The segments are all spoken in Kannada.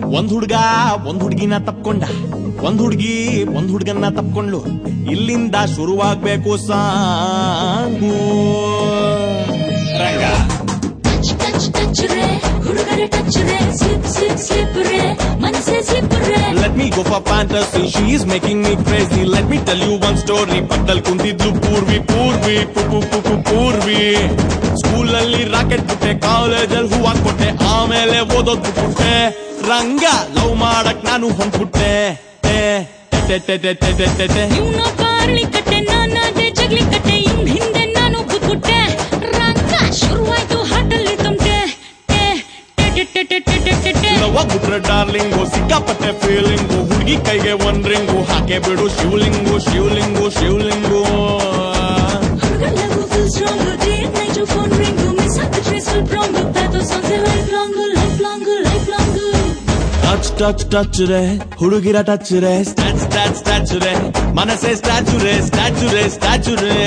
ಒಂದ್ ಹುಡ್ಗ ಒಂದ್ ಹುಡ್ಗಿನ ತಪ್ಕೊಂಡ ಒಂದ್ ಹುಡ್ಗಿ ಒಂದ್ ಹುಡ್ಗನ್ನ ತಪ್ಕೊಂಡ್ಲು ಇಲ್ಲಿಂದ ಶುರುವಾಗ್ಬೇಕು song Ranga touch touch touch ರೇ ಹುಡುಗರ ಟಚ್ ರೇ ಸ್ಲಿಪ್ ಸ್ಲಿಪ್ ಸ್ಲಿಪ್ ರೇ ಮನಸ್ಸೇ ಸ್ಲಿಪ್ ರೇ Let me go for fantasy, she is making me crazy. Let me tell you one story. ಪಕ್ಕದಲ್ಲಿ ಕುಂತಿದ್ಲು ಪೂರ್ವಿ ಪೂರ್ವಿ ಪು ಪು ಪು ಪು ಪೂರ್ವಿ ಸ್ಕೂಲ್ ಅಲ್ಲಿ ರಾಕೆಟ್ ಬಿಟ್ಟೆ ಕಾಲೇಜಲ್ಲಿ ಹೂವ ಕೊಟ್ಟೆ ಆಮೇಲೆ ಓದೋದ್ ಬಿಟ್ಬಿಟ್ಟೆ ರಂಗ ಲವ್ ಮಾಡಕ್ ನಾನು ಹೊಂದ್ಬಿಟ್ಟೆ ಟೆ, ಟೆ, ಟೆ, ಟೆ, ಟೆ, ಟೆ, ಟೆ, ಟೆ. ಇವನ ಬಾರ್ಲಿ ಕಟ್ಟೆ ನಾನಾದೆ ಜಗ್ಲಿ ಕಟ್ಟೆ ಇವ್ನ್ ಹಿಂದೆ ನಾನು ಬಿಟ್ಬಿಟ್ಟೆ ರಂಗ ಶುರುವಾಯ್ತು ಹಾಟಲ್ಲಿ ತುಂಟೆ ಟೆ ಟೆ ಟೆ ಟೆ ಟೆ ಟೆ ಟೆ ಟೆ ಲವ್ ಆಗ್ಬಿಟ್ರೆ ಡಾರ್ಲಿಂಗು ಸಿಕ್ಕಾಪಟ್ಟೆ ಫೀಲಿಂಗು ಹುಡುಗಿ ಕೈಗೆ ಒಂದ್ ರಿಂಗು ಹಾಕೆ ಬಿಡು ಶಿವಲಿಂಗು ಶಿವಲಿಂಗು ಶಿವಲಿಂಗು ಹುಡುಗರ love full strong day night phone ring miss ಆಗ್ಬಿಟ್ರೆ ಸ್ವಲ್ಪ wrong pathos songs life long life long life long touch touch touch ರೇ ಹುಡುಗಿರ ಟಚ್ ರೇ ಸ್ಟ್ಯಾಚ್ ಸ್ಟ್ಯಾಚ್ ಸ್ಟ್ಯಾಚ್ ರೇ ಮನಸ್ಸೇ ಸ್ಟ್ಯಾಚು ರೇ ಸ್ಟ್ಯಾಚು ರೇ ಸ್ಟ್ಯಾಚು ರೇ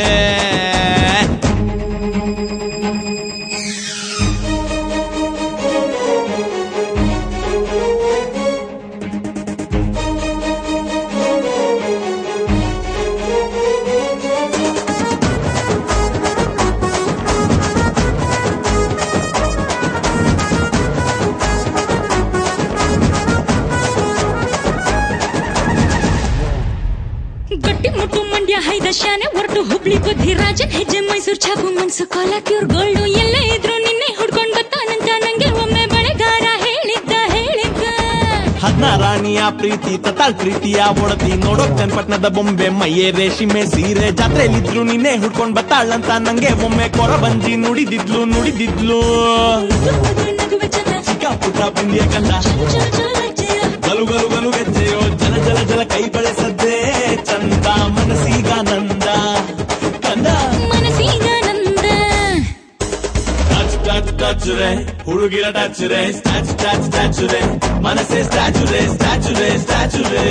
ಗಟ್ಟಿ ಮುಟ್ಟು ಮಂಡ್ಯ ಹೈದ ಶಾನೆ ಹೊರಟು ಹುಬ್ಳಿ ಬುದ್ಧಿ ರಾಜನ್ ಹೆಜ್ಜೆ ಮೈಸೂರು ಛಾಪು ಮನ್ಸು ಕಾಲಕ್ಯೂರ್ ಗೋಲ್ಡು ಎಲ್ಲೇ ಇದ್ರು ನಿನ್ನೆ ಹುಡ್ಕೊಂಡ್ ಬರ್ತಾನಂತ ನಂಗೆ ಒಮ್ಮೆ ಬಳೆಗಾರ ಹೇಳಿದ್ದ ಹೇಳಿದ್ದ ಹದ್ನಾರಾಣಿಯ ಪ್ರೀತಿ ತತಾಳ್ ಪ್ರೀತಿಯ ಒಡತಿ ನೋಡೋಕ್ ಚನ್ನಪಟ್ಟಣದ ಬೊಂಬೆ ಮೈಯೇ ರೇಷ್ಮೆ ಸೀರೆ ಜಾತ್ರೆಲಿದ್ರು ನಿನ್ನೆ ಹುಡ್ಕೊಂಡ್ ಬತ್ತಾಳಂತ ನಂಗೆ ಒಮ್ಮೆ ಕೊರ ಬಂಜಿ ನುಡಿದಿದ್ಲು ನುಡಿದಿದ್ಲು ನಗುವೆ ನಗುವೆ ಚಂದ ಚಿಕ್ಕ ಪುಟ್ಟ ಬಿಂದಿಯ ಕಂದ ಚಲ ಚಲ ಚಲ ಲಜ್ಜೆಯ ಗಲು ಗಲು ಗಲು ಗೆಜ್ಜೆಯೋ ಜಲ ಜಲ ಜಲ ಕೈ ಬಳಸದ್ದೇ ಚಂದ ಮನಸ್ಸೀಗ ನಂದ ಕಂದ ಮನಸ್ಸೀಗ ನಂದ ಟಚ್ ಟಚ್ ಟಚ್ ರೇ ಹುಡುಗಿರ ಟಚ್ ರೇ ಸ್ಟ್ಯಾಚ್ ಸ್ಟ್ಯಾಚ್ ಸ್ಟ್ಯಾಚು ರೇ ಮನಸ್ಸೇ ಸ್ಟ್ಯಾಚು ರೇ ಸ್ಟ್ಯಾಚು ರೇ ಸ್ಟ್ಯಾಚು ರೇ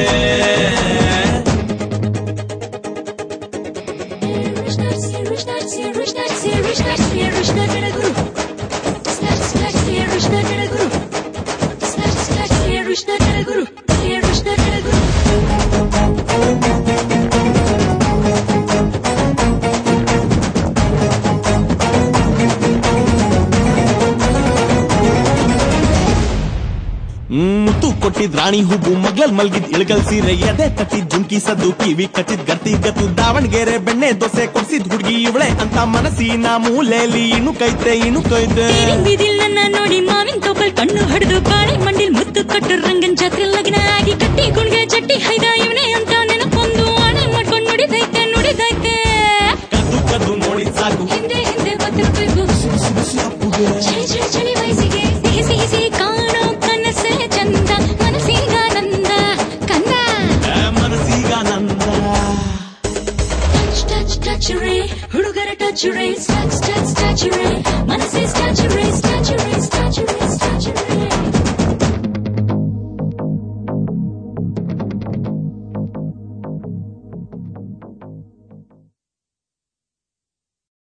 ಹ್ಮ್, ಮುತ್ತು ಕೊಟ್ಟಿದ್ ರಾಣಿ ಹೂವು ಮಗ್ಲಲ್ ಮಲ್ಗಿದ್ ಇಳಗಲ್ ಸೀರೆ ಎದೆ ತಟ್ಟಿದ್ ಜುಂಕಿ ಸದ್ದು ಕಿವಿ ಕಚ್ಚಿದ್ ಗರ್ತಿ ಗತ್ತು ದಾವಣಗೆರೆ ಬೆಣ್ಣೆ ದೋಸೆ ಕೊಡ್ಸಿದ್ ಹುಡ್ಗಿ ಇವಳೆ ಅಂತ ಮನಸ್ಸಿನ ಮೂಲೆಯಲ್ಲಿ ಇನ್ನು ಕೈತೆ ಇನ್ನು ಕೈತೆ ಬೀದಿಲ್ ನನ್ನ ನೋಡಿ ಮಾವಿನ ತೋಪಲ್ ಕಣ್ಣು ಹೊಡೆದು ಬಾಳೆ ಮಂಡಿಲ್ ಮುತ್ತು ಕೊಟ್ಟು ರಂಗನ್ ಜಾತ್ರೆ ಲಗ್ನ ಆಗಿ ಕಟ್ಟಿ ಗುಣ್ಗೆ ಜಟ್ಟಿ ಹೈದ ಇವನೇ ಅಂತ ನೆನಪೊಂದು ಆಣೆ ಮಾಡ್ಕೊಂಡು ನುಡಿದೈತೆ ನುಡಿದೈತೆ ಕದ್ದು ಕದ್ದು ನೋಡಿದ್ ಸಾಕು ಹಿಂದೆ ಹಿಂದೆ ಬರ್ತಿರ್ಬೇಕು ಚಳಿ ಚಳಿ ಚಳಿ ವಯಸ್ಸಿಗೆ ಸಿಹಿ ಸಿಹಿ ಸಿಹಿ ಕಾಣೋ ಕನಸೇ ಚಂದ ಮನಸ್ಸೀಗ ನಂದ ಕಂದ ಆ, ಮನಸ್ಸೀಗ ನಂದ ಟಚ್ ಟಚ್ ಟಚ್ ರೇ ಹುಡುಗರ ಟಚ್ ರೇ ಸ್ಟಾಚ್ ಸ್ಟಾಚ್ ಸ್ಟಾಚ್ ರೇ